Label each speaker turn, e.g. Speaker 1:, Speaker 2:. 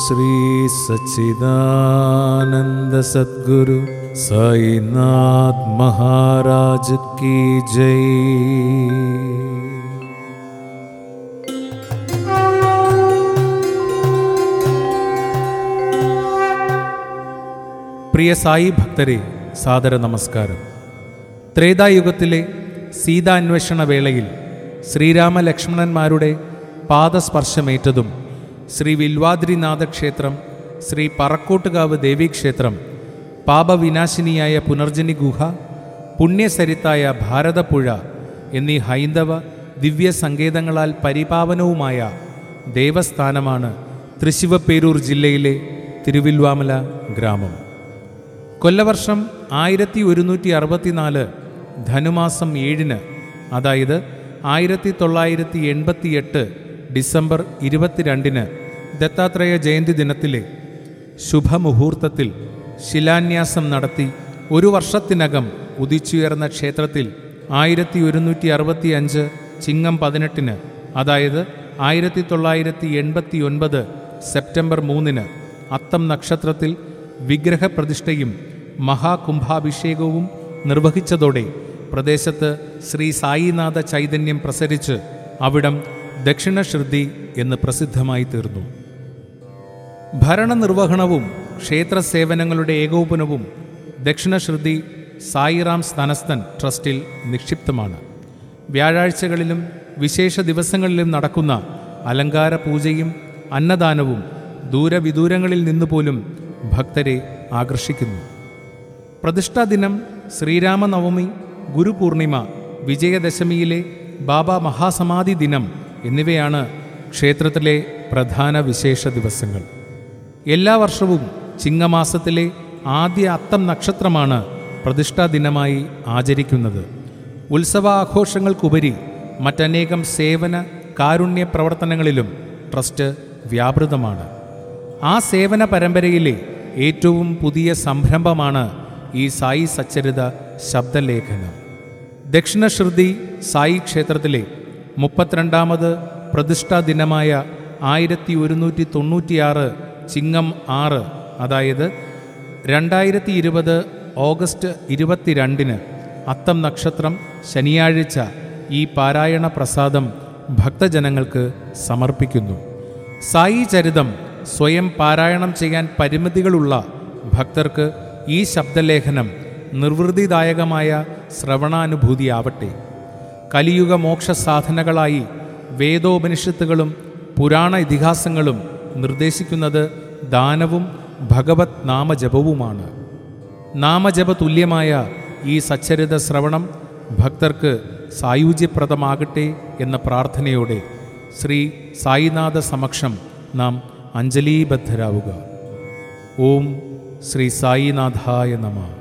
Speaker 1: ശ്രീ സച്ചിദാനന്ദ സദ്ഗുരു സായിനാഥ് മഹാരാജ് കി ജയ് പ്രിയ സായി ഭക്തരെ സാദര നമസ്കാരം ത്രേതായുഗത്തിലെ സീതാന്വേഷണ വേളയിൽ ശ്രീരാമ ലക്ഷ്മണന്മാരുടെ പാദസ്പർശമേറ്റതും ശ്രീ വിൽവാദ്രിനാഥ ക്ഷേത്രം ശ്രീ പറക്കോട്ടുകാവ് ദേവീക്ഷേത്രം പാപവിനാശിനിയായ പുനർജനി ഗുഹ പുണ്യസരിത്തായ ഭാരതപ്പുഴ എന്നീ ഹൈന്ദവ ദിവ്യ സങ്കേതങ്ങളാൽ പരിപാവനവുമായ ദേവസ്ഥാനമാണ് തൃശിവപ്പേരൂർ ജില്ലയിലെ തിരുവില്വാമല ഗ്രാമം കൊല്ലവർഷം ആയിരത്തി ഒരുന്നൂറ്റി അറുപത്തിനാല് ധനുമാസം ഏഴിന് അതായത് ആയിരത്തി തൊള്ളായിരത്തി എൺപത്തിയെട്ട് ഡിസംബർ ഇരുപത്തിരണ്ടിന് ദത്താത്രേയ ജയന്തി ദിനത്തിലെ ശുഭമുഹൂർത്തത്തിൽ ശിലാന്യാസം നടത്തി ഒരു വർഷത്തിനകം ഉദിച്ചുയർന്ന ക്ഷേത്രത്തിൽ ആയിരത്തി ഒരുന്നൂറ്റി അറുപത്തി അഞ്ച് ചിങ്ങം പതിനെട്ടിന് അതായത് ആയിരത്തി തൊള്ളായിരത്തി എൺപത്തി ഒൻപത് സെപ്റ്റംബർ മൂന്നിന് അത്തം നക്ഷത്രത്തിൽ വിഗ്രഹപ്രതിഷ്ഠയും മഹാകുംഭാഭിഷേകവും നിർവഹിച്ചതോടെ പ്രദേശത്ത് ശ്രീ സായിനാഥ ചൈതന്യം പ്രസരിച്ച് അവിടം ദക്ഷിണശ്രുതി എന്ന് പ്രസിദ്ധമായി തീർന്നു ഭരണനിർവഹണവും ക്ഷേത്ര സേവനങ്ങളുടെ ഏകോപനവും ദക്ഷിണശ്രുതി സായിറാം സ്ഥാനസ്ഥൻ ട്രസ്റ്റിൽ നിക്ഷിപ്തമാണ് വ്യാഴാഴ്ചകളിലും വിശേഷ ദിവസങ്ങളിലും നടക്കുന്ന അലങ്കാര പൂജയും അന്നദാനവും ദൂരവിദൂരങ്ങളിൽ നിന്നുപോലും ഭക്തരെ ആകർഷിക്കുന്നു പ്രതിഷ്ഠാദിനം ശ്രീരാമനവമി ഗുരുപൂർണിമ വിജയദശമിയിലെ ബാബ മഹാസമാധി ദിനം എന്നിവയാണ് ക്ഷേത്രത്തിലെ പ്രധാന വിശേഷ ദിവസങ്ങൾ എല്ലാ വർഷവും ചിങ്ങമാസത്തിലെ ആദ്യ അത്തം നക്ഷത്രമാണ് പ്രതിഷ്ഠാ ദിനമായി ആചരിക്കുന്നത് ഉത്സവാഘോഷങ്ങൾക്കുപരി മറ്റനേകം സേവന കാരുണ്യ പ്രവർത്തനങ്ങളിലും ട്രസ്റ്റ് വ്യാപൃതമാണ് ആ സേവന പരമ്പരയിലെ ഏറ്റവും പുതിയ സംരംഭമാണ് ഈ സായി സച്ചരിത ശബ്ദലേഖനം ദക്ഷിണശ്രുതി സായി ക്ഷേത്രത്തിലെ മുപ്പത്തിരണ്ടാമത് പ്രതിഷ്ഠാ ദിനമായ ആയിരത്തി ഒരുന്നൂറ്റി തൊണ്ണൂറ്റിയാറ് ചിങ്ങം ആറ് അതായത് രണ്ടായിരത്തി ഇരുപത് ഓഗസ്റ്റ് ഇരുപത്തിരണ്ടിന് അത്തം നക്ഷത്രം ശനിയാഴ്ച ഈ പാരായണ പ്രസാദം ഭക്തജനങ്ങൾക്ക് സമർപ്പിക്കുന്നു സായി ചരിതം സ്വയം പാരായണം ചെയ്യാൻ പരിമിതികളുള്ള ഭക്തർക്ക് ഈ ശബ്ദലേഖനം നിർവൃതിദായകമായ ശ്രവണാനുഭൂതിയാവട്ടെ കലിയുഗ മോക്ഷ സാധനകളായി വേദോപനിഷത്തുകളും പുരാണ ഇതിഹാസങ്ങളും നിർദ്ദേശിക്കുന്നത് ദാനവും ഭഗവത് നാമജപവുമാണ് നാമജപ തുല്യമായ ഈ സച്ചരിത ശ്രവണം ഭക്തർക്ക് സായുജ്യപ്രദമാകട്ടെ എന്ന പ്രാർത്ഥനയോടെ ശ്രീ സായിനാഥ സമക്ഷം നാം അഞ്ജലീബദ്ധരാവുക ഓം ശ്രീ സായിനാഥായ നമ